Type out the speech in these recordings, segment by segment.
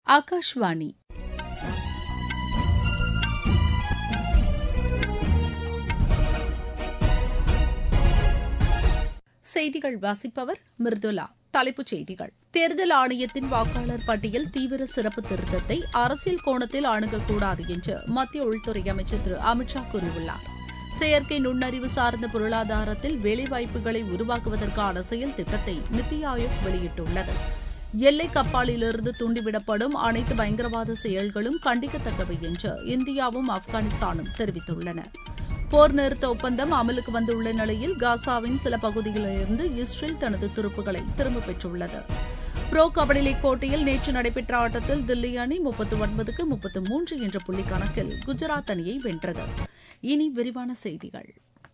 ஆகாஷ்வாணி செய்திகள் வாசிப்பவர் மிர்துலா தலைப்புச் செய்திகள் தேர்தல் ஆணையத்தின் வாக்காளர் பட்டியல் தீவிர சிறப்பு திருத்தத்தை அரசியல் கோணத்தில் அணுகக்கூடாது என்று மத்திய உள்துறை அமைச்சர் திரு அமித் ஷா கூறியுள்ளார் செயற்கை நுண்ணறிவு சார்ந்த பொருளாதாரத்தில் வேலைவாய்ப்புகளை உருவாக்குவதற்கான செயல் திட்டத்தை நித்தி ஆயோக் வெளியிட்டுள்ளது எல்லை கப்பாலிலிருந்து தூண்டிவிடப்படும் அனைத்து பயங்கரவாத செயல்களும் கண்டிக்கத்தக்கவை என்று இந்தியாவும் ஆப்கானிஸ்தானும் தெரிவித்துள்ளன போர் நிறுத்த ஒப்பந்தம் அமலுக்கு வந்துள்ள நிலையில் காசாவின் சில பகுதிகளிலிருந்து இஸ்ரேல் தனது துருப்புகளை திரும்பப் பெற்றுள்ளது புரோ கபடி லீக் போட்டியில் நேற்று நடைபெற்ற ஆட்டத்தில் தில்லி அணி முப்பத்து ஒன்பதுக்கு முப்பத்து மூன்று என்ற புள்ளி கணக்கில் குஜராத் அணியை வென்றது இனி விரிவான செய்திகள்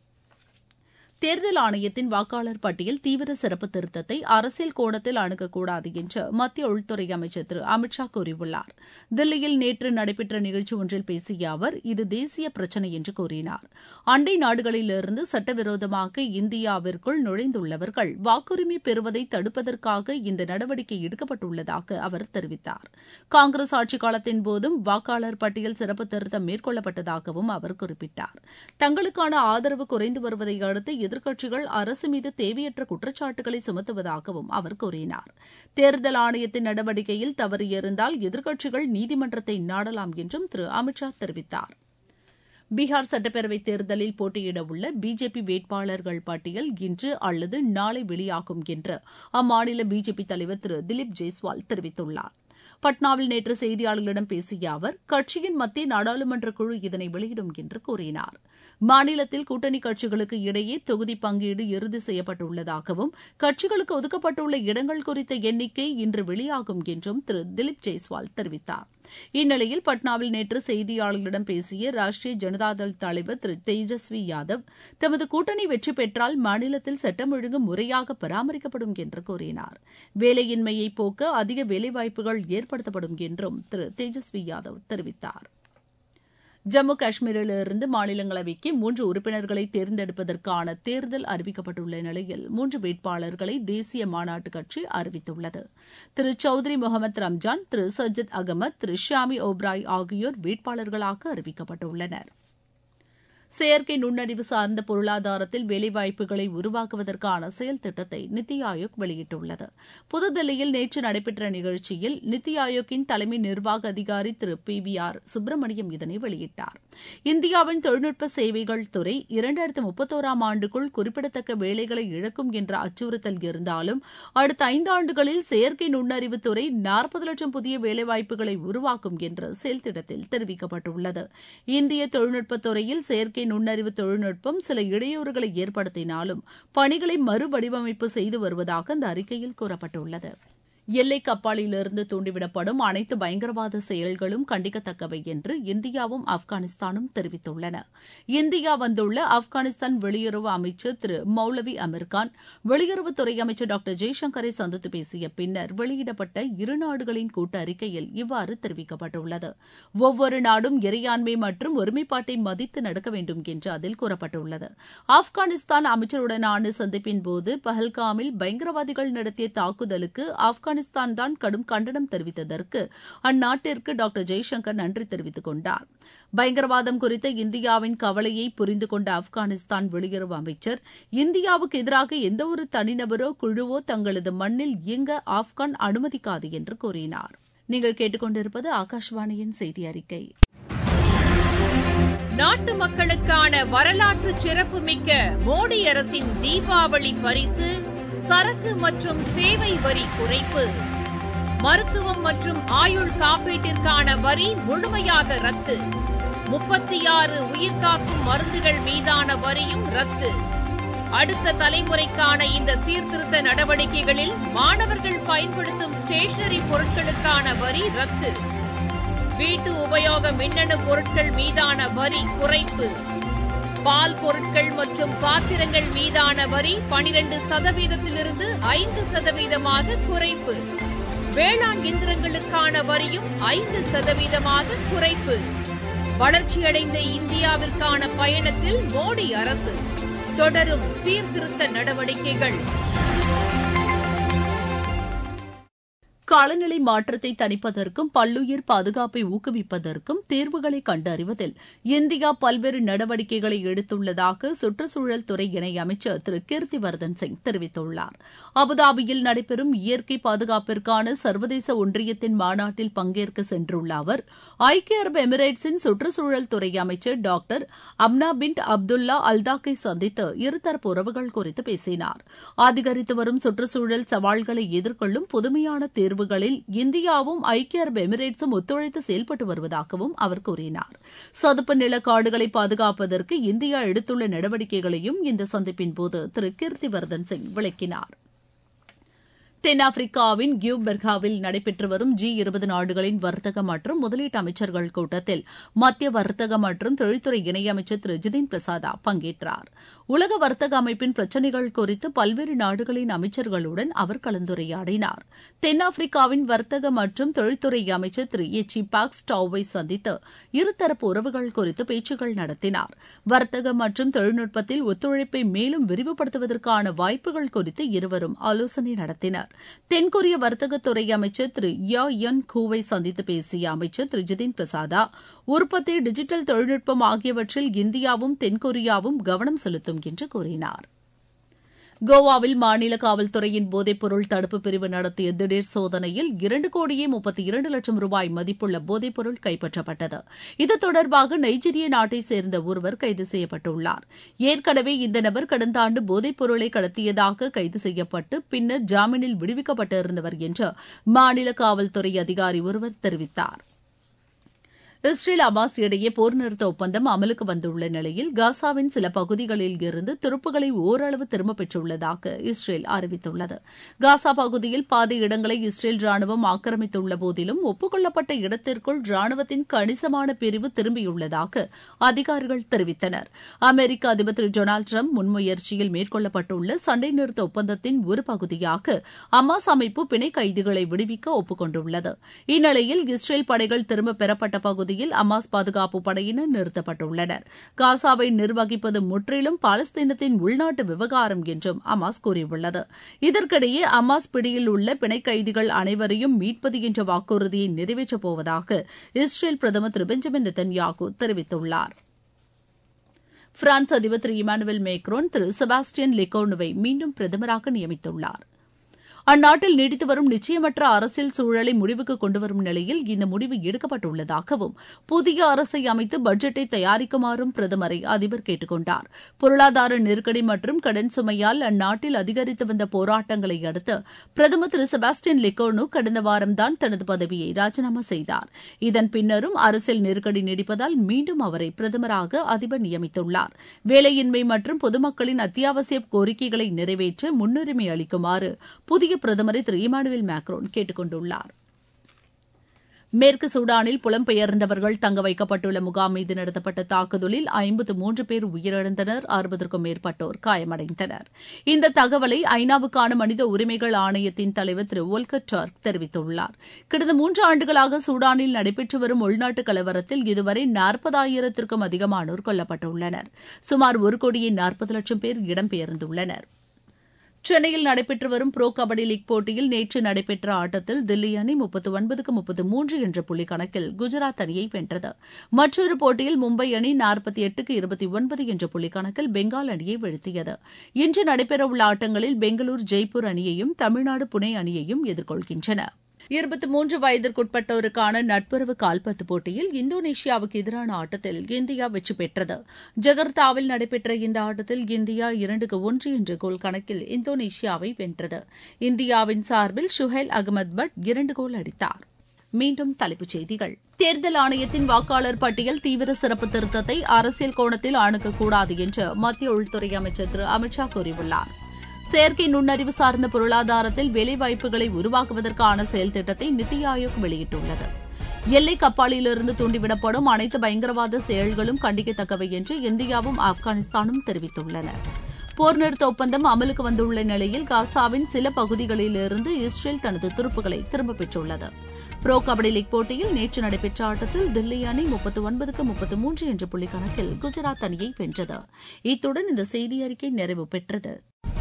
தேர்தல் ஆணையத்தின் வாக்காளர் பட்டியல் தீவிர சிறப்பு திருத்தத்தை அரசியல் கோணத்தில் அணுகக்கூடாது என்று மத்திய உள்துறை அமைச்சர் திரு அமித் ஷா கூறியுள்ளார் தில்லியில் நேற்று நடைபெற்ற நிகழ்ச்சி ஒன்றில் பேசிய அவர் இது தேசிய பிரச்சினை என்று கூறினார் அண்டை நாடுகளிலிருந்து சட்டவிரோதமாக இந்தியாவிற்குள் நுழைந்துள்ளவர்கள் வாக்குரிமை பெறுவதை தடுப்பதற்காக இந்த நடவடிக்கை எடுக்கப்பட்டுள்ளதாக அவர் தெரிவித்தார் காங்கிரஸ் ஆட்சிக் காலத்தின் போதும் வாக்காளர் பட்டியல் சிறப்பு திருத்தம் மேற்கொள்ளப்பட்டதாகவும் அவர் குறிப்பிட்டார் தங்களுக்கான ஆதரவு குறைந்து வருவதை அடுத்து எதிர்க்கட்சிகள் அரசு மீது தேவையற்ற குற்றச்சாட்டுகளை சுமத்துவதாகவும் அவர் கூறினார் தேர்தல் ஆணையத்தின் நடவடிக்கையில் தவறு இருந்தால் எதிர்க்கட்சிகள் நீதிமன்றத்தை நாடலாம் என்றும் திரு அமித் ஷா தெரிவித்தார் பீகார் சட்டப்பேரவைத் தேர்தலில் போட்டியிடவுள்ள பிஜேபி வேட்பாளர்கள் பட்டியல் இன்று அல்லது நாளை வெளியாகும் என்று அம்மாநில பிஜேபி தலைவர் திரு திலீப் ஜெய்ஸ்வால் தெரிவித்துள்ளார் பட்னாவில் நேற்று செய்தியாளர்களிடம் பேசிய அவர் கட்சியின் மத்திய நாடாளுமன்ற குழு இதனை வெளியிடும் என்று கூறினார் மாநிலத்தில் கூட்டணி கட்சிகளுக்கு இடையே தொகுதி பங்கீடு இறுதி செய்யப்பட்டுள்ளதாகவும் கட்சிகளுக்கு ஒதுக்கப்பட்டுள்ள இடங்கள் குறித்த எண்ணிக்கை இன்று வெளியாகும் என்றும் திரு திலீப் ஜெய்ஸ்வால் தெரிவித்தார் இந்நிலையில் பட்னாவில் நேற்று செய்தியாளர்களிடம் பேசிய ராஷ்டிரிய ஜனதாதள் தலைவர் திரு தேஜஸ்வி யாதவ் தமது கூட்டணி வெற்றி பெற்றால் மாநிலத்தில் சட்டம் ஒழுங்கு முறையாக பராமரிக்கப்படும் என்று கூறினார் வேலையின்மையை போக்க அதிக வேலைவாய்ப்புகள் ஏற்படுத்தப்படும் என்றும் திரு தேஜஸ்வி யாதவ் தெரிவித்தார் ஜம்மு காஷ்மீரிலிருந்து மாநிலங்களவைக்கு மூன்று உறுப்பினர்களை தேர்ந்தெடுப்பதற்கான தேர்தல் அறிவிக்கப்பட்டுள்ள நிலையில் மூன்று வேட்பாளர்களை தேசிய மாநாட்டு கட்சி அறிவித்துள்ளது திரு சௌத்ரி முகமது ரம்ஜான் திரு சஜித் அகமது திரு ஷாமி ஓப்ராய் ஆகியோர் வேட்பாளர்களாக அறிவிக்கப்பட்டுள்ளனர் செயற்கை நுண்ணறிவு சார்ந்த பொருளாதாரத்தில் வேலைவாய்ப்புகளை உருவாக்குவதற்கான செயல் திட்டத்தை நித்தி ஆயோக் வெளியிட்டுள்ளது புதுதில்லியில் நேற்று நடைபெற்ற நிகழ்ச்சியில் நித்தி ஆயோக்கின் தலைமை நிர்வாக அதிகாரி திரு பி வி ஆர் சுப்பிரமணியம் இதனை வெளியிட்டார் இந்தியாவின் தொழில்நுட்ப சேவைகள் துறை இரண்டாயிரத்து முப்பத்தோராம் ஆண்டுக்குள் குறிப்பிடத்தக்க வேலைகளை இழக்கும் என்ற அச்சுறுத்தல் இருந்தாலும் அடுத்த ஐந்தாண்டுகளில் செயற்கை நுண்ணறிவு துறை நாற்பது லட்சம் புதிய வேலைவாய்ப்புகளை உருவாக்கும் என்று செயல் திட்டத்தில் தெரிவிக்கப்பட்டுள்ளது இந்திய தொழில்நுட்பத் துறையில் செயற்கை செயற்கை நுண்ணறிவு தொழில்நுட்பம் சில இடையூறுகளை ஏற்படுத்தினாலும் பணிகளை மறுவடிவமைப்பு செய்து வருவதாக அந்த அறிக்கையில் கூறப்பட்டுள்ளது எல்லை கப்பாலிலிருந்து தூண்டிவிடப்படும் அனைத்து பயங்கரவாத செயல்களும் கண்டிக்கத்தக்கவை என்று இந்தியாவும் ஆப்கானிஸ்தானும் தெரிவித்துள்ளன இந்தியா வந்துள்ள ஆப்கானிஸ்தான் வெளியுறவு அமைச்சர் திரு மௌலவி அமீர்கான் வெளியுறவுத்துறை அமைச்சர் டாக்டர் ஜெய்சங்கரை சந்தித்து பேசிய பின்னர் வெளியிடப்பட்ட இரு நாடுகளின் கூட்ட அறிக்கையில் இவ்வாறு தெரிவிக்கப்பட்டுள்ளது ஒவ்வொரு நாடும் இறையாண்மை மற்றும் ஒருமைப்பாட்டை மதித்து நடக்க வேண்டும் என்று அதில் கூறப்பட்டுள்ளது ஆப்கானிஸ்தான் அமைச்சருடனான சந்திப்பின் போது பஹல்காமில் பயங்கரவாதிகள் நடத்திய தாக்குதலுக்கு ஆப்கானிஸ்தான் ஆப்கானிஸ்தான் தான் கடும் கண்டனம் தெரிவித்ததற்கு அந்நாட்டிற்கு டாக்டர் ஜெய்சங்கர் நன்றி தெரிவித்துக் கொண்டார் பயங்கரவாதம் குறித்த இந்தியாவின் கவலையை புரிந்து கொண்ட ஆப்கானிஸ்தான் வெளியுறவு அமைச்சர் இந்தியாவுக்கு எதிராக எந்தவொரு தனிநபரோ குழுவோ தங்களது மண்ணில் இயங்க ஆப்கான் அனுமதிக்காது என்று கூறினார் நீங்கள் கேட்டுக்கொண்டிருப்பது ஆகாஷ்வாணியின் செய்தி அறிக்கை நாட்டு மக்களுக்கான வரலாற்று சிறப்புமிக்க மோடி அரசின் தீபாவளி பரிசு சரக்கு மற்றும் சேவை வரி குறைப்பு மருத்துவம் மற்றும் ஆயுள் காப்பீட்டிற்கான வரி முழுமையாக ரத்து முப்பத்தி ஆறு உயிர்காக்கும் மருந்துகள் மீதான வரியும் ரத்து அடுத்த தலைமுறைக்கான இந்த சீர்திருத்த நடவடிக்கைகளில் மாணவர்கள் பயன்படுத்தும் ஸ்டேஷனரி பொருட்களுக்கான வரி ரத்து வீட்டு உபயோக மின்னணு பொருட்கள் மீதான வரி குறைப்பு பால் பொருட்கள் மற்றும் பாத்திரங்கள் மீதான வரி பனிரெண்டு சதவீதத்திலிருந்து ஐந்து சதவீதமாக குறைப்பு வேளாண் இயந்திரங்களுக்கான வரியும் ஐந்து சதவீதமாக குறைப்பு வளர்ச்சியடைந்த இந்தியாவிற்கான பயணத்தில் மோடி அரசு தொடரும் சீர்திருத்த நடவடிக்கைகள் காலநிலை மாற்றத்தை தணிப்பதற்கும் பல்லுயிர் பாதுகாப்பை ஊக்குவிப்பதற்கும் தீர்வுகளை கண்டறிவதில் இந்தியா பல்வேறு நடவடிக்கைகளை எடுத்துள்ளதாக சுற்றுச்சூழல் துறை இணையமைச்சர் திரு கீர்த்திவர்தன் சிங் தெரிவித்துள்ளார் அபுதாபியில் நடைபெறும் இயற்கை பாதுகாப்பிற்கான சர்வதேச ஒன்றியத்தின் மாநாட்டில் பங்கேற்க சென்றுள்ள அவர் ஐக்கிய அரபு எமிரேட்ஸின் சுற்றுச்சூழல் துறை அமைச்சர் டாக்டர் அம்னா பின் அப்துல்லா அல்தாக்கை சந்தித்து இருதரப்பு உறவுகள் குறித்து பேசினார் அதிகரித்து வரும் சுற்றுச்சூழல் சவால்களை எதிர்கொள்ளும் புதுமையான தேர்வுகளில் இந்தியாவும் ஐக்கிய அரபு எமிரேட்ஸும் ஒத்துழைத்து செயல்பட்டு வருவதாகவும் அவர் கூறினார் சதுப்பு நில காடுகளை பாதுகாப்பதற்கு இந்தியா எடுத்துள்ள நடவடிக்கைகளையும் இந்த சந்திப்பின்போது திரு கீர்த்திவர்தன் சிங் விளக்கினார் தென்னாப்பிரிக்காவின் கியூபெர்காவில் நடைபெற்று வரும் ஜி இருபது நாடுகளின் வர்த்தக மற்றும் முதலீட்டு அமைச்சர்கள் கூட்டத்தில் மத்திய வர்த்தக மற்றும் தொழில்துறை இணையமைச்சர் திரு ஜிதின் பிரசாதா பங்கேற்றார் உலக வர்த்தக அமைப்பின் பிரச்சினைகள் குறித்து பல்வேறு நாடுகளின் அமைச்சர்களுடன் அவர் கலந்துரையாடினார் தென்னாப்பிரிக்காவின் வர்த்தக மற்றும் தொழில்துறை அமைச்சர் திரு எச்சி பாக்ஸ் டாவை சந்தித்து இருதரப்பு உறவுகள் குறித்து பேச்சுக்கள் நடத்தினார் வர்த்தக மற்றும் தொழில்நுட்பத்தில் ஒத்துழைப்பை மேலும் விரிவுபடுத்துவதற்கான வாய்ப்புகள் குறித்து இருவரும் ஆலோசனை நடத்தினர் தென்கொரிய வர்த்தகத்துறை அமைச்சர் திரு யா யன் கூவை சந்தித்து பேசிய அமைச்சர் திரு ஜிதின் பிரசாதா உற்பத்தி டிஜிட்டல் தொழில்நுட்பம் ஆகியவற்றில் இந்தியாவும் தென்கொரியாவும் கவனம் செலுத்தும் என்று கூறினார் கோவாவில் மாநில காவல்துறையின் போதைப்பொருள் தடுப்பு பிரிவு நடத்திய திடீர் சோதனையில் இரண்டு கோடியே முப்பத்தி இரண்டு லட்சம் ரூபாய் மதிப்புள்ள போதைப்பொருள் கைப்பற்றப்பட்டது இது தொடர்பாக நைஜீரிய நாட்டை சேர்ந்த ஒருவர் கைது செய்யப்பட்டுள்ளார் ஏற்கனவே இந்த நபர் கடந்த ஆண்டு போதைப்பொருளை கடத்தியதாக கைது செய்யப்பட்டு பின்னர் ஜாமீனில் விடுவிக்கப்பட்டிருந்தவர் என்று மாநில காவல்துறை அதிகாரி ஒருவர் தெரிவித்தார் இஸ்ரேல் அபாஸ் இடையே போர் நிறுத்த ஒப்பந்தம் அமலுக்கு வந்துள்ள நிலையில் காசாவின் சில பகுதிகளில் இருந்து துருப்புகளை ஓரளவு திரும்பப் பெற்றுள்ளதாக இஸ்ரேல் அறிவித்துள்ளது காசா பகுதியில் பாதி இடங்களை இஸ்ரேல் ராணுவம் ஆக்கிரமித்துள்ள போதிலும் ஒப்புக்கொள்ளப்பட்ட இடத்திற்குள் ராணுவத்தின் கணிசமான பிரிவு திரும்பியுள்ளதாக அதிகாரிகள் தெரிவித்தனர் அமெரிக்க அதிபர் திரு டொனால்டு டிரம்ப் முன்முயற்சியில் மேற்கொள்ளப்பட்டுள்ள சண்டை நிறுத்த ஒப்பந்தத்தின் ஒரு பகுதியாக அமாஸ் அமைப்பு பிணை கைதிகளை விடுவிக்க ஒப்புக்கொண்டுள்ளது இந்நிலையில் இஸ்ரேல் படைகள் திரும்பப் பெறப்பட்ட பகுதி பகுதியில் அமாஸ் பாதுகாப்பு படையினர் நிறுத்தப்பட்டுள்ளனர் காசாவை நிர்வகிப்பது முற்றிலும் பாலஸ்தீனத்தின் உள்நாட்டு விவகாரம் என்றும் அமாஸ் கூறியுள்ளது இதற்கிடையே அமாஸ் பிடியில் உள்ள பிணை கைதிகள் அனைவரையும் மீட்பது என்ற வாக்குறுதியை நிறைவேற்றப் போவதாக இஸ்ரேல் பிரதமர் திரு பெஞ்சமின் நெத்தன்யாகு தெரிவித்துள்ளார் பிரான்ஸ் அதிபர் திரு இமானுவேல் மேக்ரோன் திரு செபாஸ்டியன் லிகோனுவை மீண்டும் பிரதமராக நியமித்துள்ளார் அந்நாட்டில் நீடித்து வரும் நிச்சயமற்ற அரசியல் சூழலை முடிவுக்கு கொண்டுவரும் நிலையில் இந்த முடிவு எடுக்கப்பட்டுள்ளதாகவும் புதிய அரசை அமைத்து பட்ஜெட்டை தயாரிக்குமாறும் பிரதமரை அதிபர் கேட்டுக் கொண்டார் பொருளாதார நெருக்கடி மற்றும் கடன் சுமையால் அந்நாட்டில் அதிகரித்து வந்த போராட்டங்களை அடுத்து பிரதமர் திரு செபாஸ்டியன் லிகோனு கடந்த வாரம்தான் தனது பதவியை ராஜினாமா செய்தார் இதன் பின்னரும் அரசியல் நெருக்கடி நீடிப்பதால் மீண்டும் அவரை பிரதமராக அதிபர் நியமித்துள்ளார் வேலையின்மை மற்றும் பொதுமக்களின் அத்தியாவசிய கோரிக்கைகளை நிறைவேற்ற முன்னுரிமை அளிக்குமாறு புதிய பிரதமரை திரு இமானுவேல் மேக்ரோன் கேட்டுக் கொண்டுள்ளார் மேற்கு சூடானில் புலம்பெயர்ந்தவர்கள் தங்க வைக்கப்பட்டுள்ள முகாம் மீது நடத்தப்பட்ட தாக்குதலில் ஐம்பத்து மூன்று பேர் உயிரிழந்தனர் அறுபதற்கும் மேற்பட்டோர் காயமடைந்தனர் இந்த தகவலை ஐநாவுக்கான மனித உரிமைகள் ஆணையத்தின் தலைவர் திரு ஒல்கர் டார்க் தெரிவித்துள்ளார் கடந்த மூன்று ஆண்டுகளாக சூடானில் நடைபெற்று வரும் உள்நாட்டு கலவரத்தில் இதுவரை நாற்பதாயிரத்திற்கும் அதிகமானோர் கொல்லப்பட்டுள்ளனர் சுமார் ஒரு கோடியே நாற்பது லட்சம் பேர் இடம்பெயர்ந்துள்ளனர் சென்னையில் நடைபெற்று வரும் புரோ கபடி லீக் போட்டியில் நேற்று நடைபெற்ற ஆட்டத்தில் தில்லி அணி முப்பத்து ஒன்பதுக்கு முப்பத்து மூன்று என்ற புள்ளி கணக்கில் குஜராத் அணியை வென்றது மற்றொரு போட்டியில் மும்பை அணி நாற்பத்தி எட்டுக்கு இருபத்தி ஒன்பது என்ற புள்ளி கணக்கில் பெங்கால் அணியை வீழ்த்தியது இன்று நடைபெறவுள்ள ஆட்டங்களில் பெங்களூரு ஜெய்ப்பூர் அணியையும் தமிழ்நாடு புனே அணியையும் எதிர்கொள்கின்றன இருபத்தி மூன்று வயதிற்குட்பட்டோருக்கான நட்புறவு கால்பந்து போட்டியில் இந்தோனேஷியாவுக்கு எதிரான ஆட்டத்தில் இந்தியா வெற்றி பெற்றது ஜகர்த்தாவில் நடைபெற்ற இந்த ஆட்டத்தில் இந்தியா இரண்டுக்கு ஒன்று என்ற கோல் கணக்கில் இந்தோனேஷியாவை வென்றது இந்தியாவின் சார்பில் ஷுஹைல் அகமது பட் இரண்டு கோல் அடித்தார் மீண்டும் தலைப்புச் செய்திகள் தேர்தல் ஆணையத்தின் வாக்காளர் பட்டியல் தீவிர சிறப்பு திருத்தத்தை அரசியல் கோணத்தில் அணுகக்கூடாது என்று மத்திய உள்துறை அமைச்சர் திரு அமித்ஷா கூறியுள்ளார் செயற்கை நுண்ணறிவு சார்ந்த பொருளாதாரத்தில் வேலைவாய்ப்புகளை உருவாக்குவதற்கான செயல் திட்டத்தை நித்தி ஆயோக் வெளியிட்டுள்ளது எல்லை கப்பாலிலிருந்து தூண்டிவிடப்படும் அனைத்து பயங்கரவாத செயல்களும் கண்டிக்கத்தக்கவை என்று இந்தியாவும் ஆப்கானிஸ்தானும் தெரிவித்துள்ளன போர் நிறுத்த ஒப்பந்தம் அமலுக்கு வந்துள்ள நிலையில் காசாவின் சில பகுதிகளிலிருந்து இஸ்ரேல் தனது துருப்புகளை திரும்பப் பெற்றுள்ளது புரோ கபடி லீக் போட்டியில் நேற்று நடைபெற்ற ஆட்டத்தில் தில்லி அணி முப்பத்து ஒன்பதுக்கு முப்பத்து மூன்று என்ற புள்ளி கணக்கில் குஜராத் அணியை வென்றது இத்துடன் இந்த செய்தி அறிக்கை நிறைவு பெற்றது